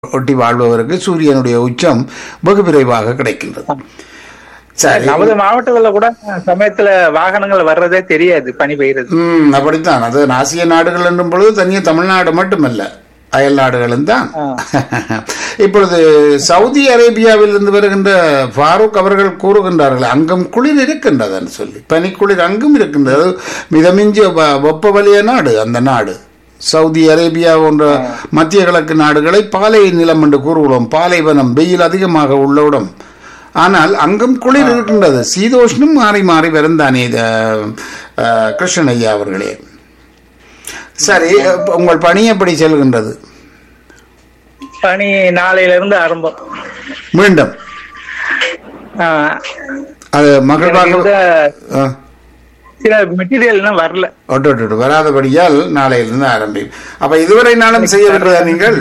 ஒட்டி வாழ்பவருக்கு சூரியனுடைய உச்சம் வெகு விரைவாக கிடைக்கின்றது சரி நமது மாவட்டத்துல கூட சமயத்துல வாகனங்கள் வர்றதே தெரியாது பனி பெய்யுறது ம் அப்படித்தான் அது ஆசிய நாடுகள் என்னும் பொழுது தனியாக தமிழ்நாடு மட்டுமல்ல அயல் நாடுகளும் தான் இப்பொழுது சவுதி அரேபியாவிலிருந்து வருகின்ற ஃபாரூக் அவர்கள் கூறுகின்றார்கள் அங்கும் குளிர் இருக்கின்றதுன்னு சொல்லி பனிக்குளிர் அங்கும் இருக்கின்றது மிதமிஞ்சிய வ- வெப்ப வலிய நாடு அந்த நாடு சவுதி அரேபியா போன்ற மத்திய கிழக்கு நாடுகளை பாலை நிலம் என்று கூறுகிறோம் பாலைவனம் வெயில் அதிகமாக உள்ள இடம் ஆனால் அங்கும் குளிர் இருக்கின்றது சீதோஷ்ணம் மாறி மாறி வருந்தானே இது அஹ், கிருஷ்ணன் ஐயா அவர்களே சரி இப்ப உங்கள் பணி எப்படி செல்கின்றது பனி நாளையில இருந்து ஆரம்பம் மீண்டும் ஆஹ் அது மகிழ்வாக இந்த ஆ, சில மெட்டீரியல் வரல ஒட்டு ஒட்டு, ஒட்டு. வராதபடியால் நாளையிலிருந்து ஆரம்பிக்கும் அப்ப இதுவரை நாளும் செய்யவில்லையா நீங்கள்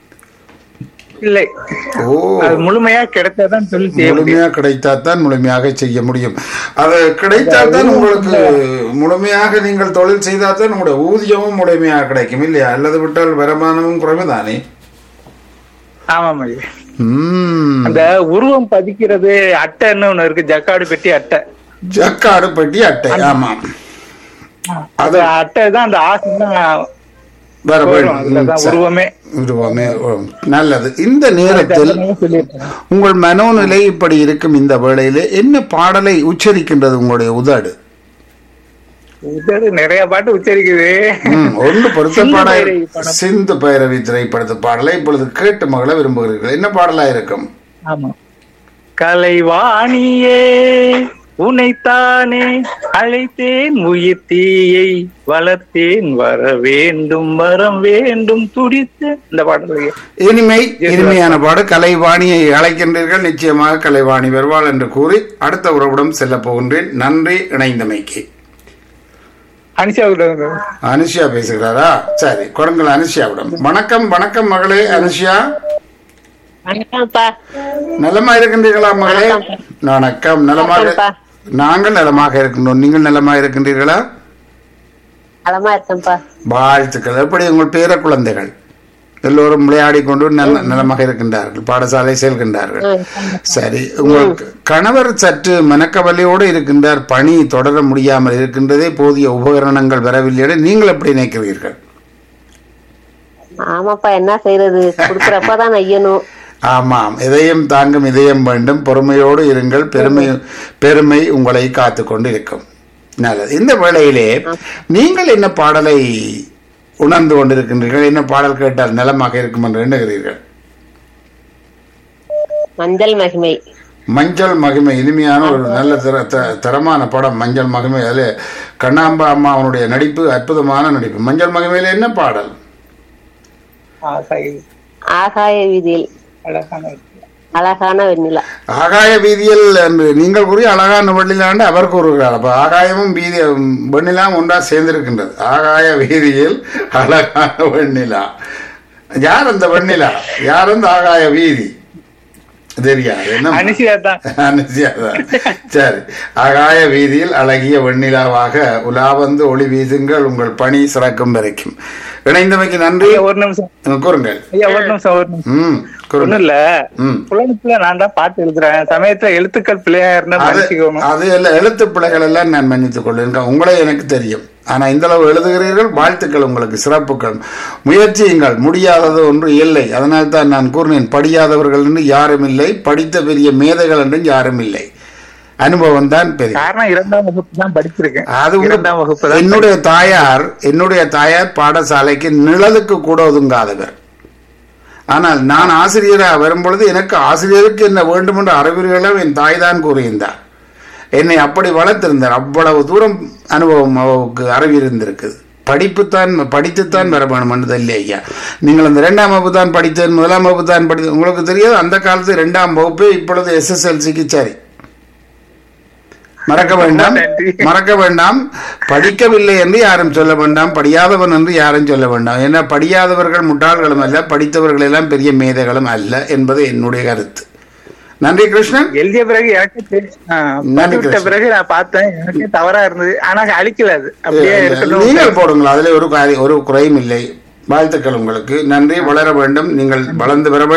இல்லை ஓ அது முழுமையா கிடைத்தாதான் சொல்லி செய்ய முடியும் முழுமையாக கிடைத்தால்தான் முழுமையாக செய்ய முடியும் அது கிடைத்தால்தான் உங்களுக்கு முழுமையாக நீங்கள் தொழில் செய்தால்தான் உங்களுடைய ஊதியமும் முழுமையாக கிடைக்கும் இல்லையா அல்லது விட்டால் வருமானமும் குறைவுதானே ஆமாம் ஐயா. ம் அந்த உருவம் பதிக்கிறது அட்டைன்னு ஒண்ணு இருக்கு ஜக்காடு பெட்டி அட்டை ஜக்காடு பெட்டி அட்டை ஆமாம் அது அட்டை தான் அந்த ஆசை தான் வர வரும். வேண்டும் அதுலதான் ம், சரி. உருவமே உருவமே உம், நல்லது இந்த நேரத்தில் சொல்லியிருக்கேன் உங்கள் மனோநிலை இப்படி இருக்கும் இந்த வேளையிலே என்ன பாடலை உச்சரிக்கின்றது உங்களுடைய உதடு இது நிறைய பாட்டு உச்சரிக்குது ம், ஒன்று பொருத்த சிந்து பாடல் பைரவி படம். சிந்து பைரவி திரைப்படத்து பாடலை இப்பொழுது கேட்டு மகள விரும்புகிறீர்கள் என்ன பாடலா இருக்கும் ஆமா கலைவாணியே உனைத்தானே அழைத்தேன் உயிர் தீயை வளர்த்தேன் வர வேண்டும் வரம் வேண்டும் துடித்து இந்த பாடல் இனிமை இனிமையான பாடு கலைவாணியை அழைக்கின்றீர்கள் நிச்சயமாக கலைவாணி வருவாள் என்று கூறி அடுத்த உறவிடம் செல்ல போகின்றேன் நன்றி இணைந்தமைக்கு அனிஷா அனுஷியா பேசுகிறாரா சரி கொடுங்கள் அனுஷியாவிடம் வணக்கம் வணக்கம் மகளே அனுஷியா வணக்கம்ப்பா நலமா இருக்கின்றீர்களா மகளே வணக்கம் நலமாக வணக்கம்ப்பா. நாங்கள் நலமாக இருக்கின்றோம் நீங்கள் நலமா இருக்கின்றீர்களா நலமா இருக்கேன்ப்பா வாழ்த்துக்கள் எப்படி உங்கள் பேர குழந்தைகள் எல்லோரும் விளையாடி கொண்டு நல்ல நலமாக இருக்கின்றார்கள் பாடசாலை செல்கின்றார்கள் சரி உங்களுக்கு கணவர் சற்று மனக்கவலையோடு இருக்கின்றார் பணி தொடர முடியாமல் இருக்கின்றதே போதிய உபகரணங்கள் வரவில்லை நீங்கள் எப்படி நினைக்கிறீர்கள் ஆமாப்பா என்ன செய்யறது குடுக்கறப்பதான் நெய்யணும் ஆமாம் இதயம் தாங்கும் இதயம் வேண்டும் பொறுமையோடு இருங்கள் பெருமை பெருமை உங்களை காத்து கொண்டு இருக்கும் நல்லது இந்த வேளையிலே நீங்கள் என்ன பாடலை உணர்ந்து கொண்டிருக்கின்றீர்கள் என்ன பாடல் கேட்டால் நலமாக இருக்கும் என்று எண்ணுகிறீர்கள் மஞ்சள் மகிமை மஞ்சள் மகிமை இனிமையான ஒரு நல்ல தர த- தரமான படம் மஞ்சள் மகிமை அதில் கண்ணாம்பா அம்மா அவனுடைய நடிப்பு அற்புதமான நடிப்பு மஞ்சள் மகிமையில என்ன பாடல் ஆகாய வீதியில் அழகான அழகான வெண்ணிலா ஆகாய வீதியில் என்று நீங்கள் கூறிய அழகான வெண்ணிலாண்டு அவர் கூறுகிறார் அப்ப ஆகாயமும் வீதி வெண்ணிலாம் ஒன்றா சேர்ந்திருக்கின்றது ஆகாய வீதியில் அழகான வெண்ணிலா யார் அந்த வெண்ணிலா யார் அந்த ஆகாய வீதி தெரியாது என்ன அனிஷியா தான் அனுசியாதான். சரி ஆகாய வீதியில் அழகிய வெண்ணிலாவாக உலா வந்து ஒளி வீசுங்கள் உங்கள் பணி சிறக்கும் வரைக்கும் இணைந்தமைக்கு நன்றி ஐயா, ஒரு நிமிஷம் கூறுங்கள் ஐயா ஒரு நிமிஷம் ஒரு நிமிஷம் ம் ஒண்ணும் கூறுங்கள் இல்ல ம் புலனத்துல நான் தான் பாட்டு எழுதுறேன் சமயத்துல எழுத்துக்கள் பிள்ளையா இருந்தா அது மன்னிச்சுக்கோங்க அது எல்லாம் எழுத்து பிழைகள் எல்லாம் நான் மன்னித்துக் கொள்கிறேன் உங்களே எனக்கு தெரியும் ஆனா இந்த அளவு எழுதுகிறீர்கள் வாழ்த்துக்கள் உங்களுக்கு சிறப்புகள் முயற்சியுங்கள் முடியாதது ஒன்று இல்லை அதனால் தான் நான் கூறினேன் படியாதவர்கள் என்று யாரும் இல்லை படித்த பெரிய மேதைகள் என்றும் யாரும் இல்லை அனுபவம் தான் பெரிய காரணம் இரண்டாம் வகுப்பு தான் படிச்சிருக்கேன் அது உங்க- இரண்டாம் வகுப்பு தான் என்னுடைய தாயார் என்னுடைய தாயார் பாடசாலைக்கு நிழலுக்கு கூட ஒதுங்காதவர் ஆனால் நான் ஆசிரியராக வரும்பொழுது எனக்கு ஆசிரியருக்கு என்ன வேண்டும் என்ற அறிவுரைகளும் என் தாய் தான் கூறியிருந்தார் என்னை அப்படி வளர்த்திருந்தார் அவ்வளவு தூரம் அனுபவம் அவருக்கு அறிவு இருந்திருக்குது படிப்புத்தான் படித்துத்தான் வர வேணும் என்றது இல்லை ஐயா நீங்கள் அந்த இரண்டாம் வகுப்பு தான் படித்தேன் முதலாம் வகுப்பு தான் படித்தேன் உங்களுக்கு தெரியாது அந்த காலத்து இரண்டாம் வகுப்பு இப்பொழுது எஸ்எஸ்எல்சிக்கு சரி மறக்க வேண்டாம் நன்றி. மறக்க வேண்டாம் படிக்கவில்லை என்று யாரும் சொல்ல வேண்டாம் படியாதவன் என்று யாரும் சொல்ல வேண்டாம் ஏன்னா படியாதவர்கள் முட்டாள்களும் அல்ல படித்தவர்கள் எல்லாம் பெரிய மேதைகளும் அல்ல என்பது என்னுடைய கருத்து நன்றி கிருஷ்ணன் எழுதிய பிறகு எனக்கு தெரி- ஆ, நன்றி விட்ட கிருஷ்ணன். பிறகு நான் பார்த்தேன் எனக்கே தவறா இருந்தது ஆனா அழிக்கல அது அப்படியே இருக்கட்டும் நீங்கள் போடுங்கள் அதுல ஒரு காரி- ஒரு குறையும் இல்லை வாழ்த்துக்கள் உங்களுக்கு நன்றி வளர வேண்டும் நீங்கள் வளர்ந்து வர வேண்டும்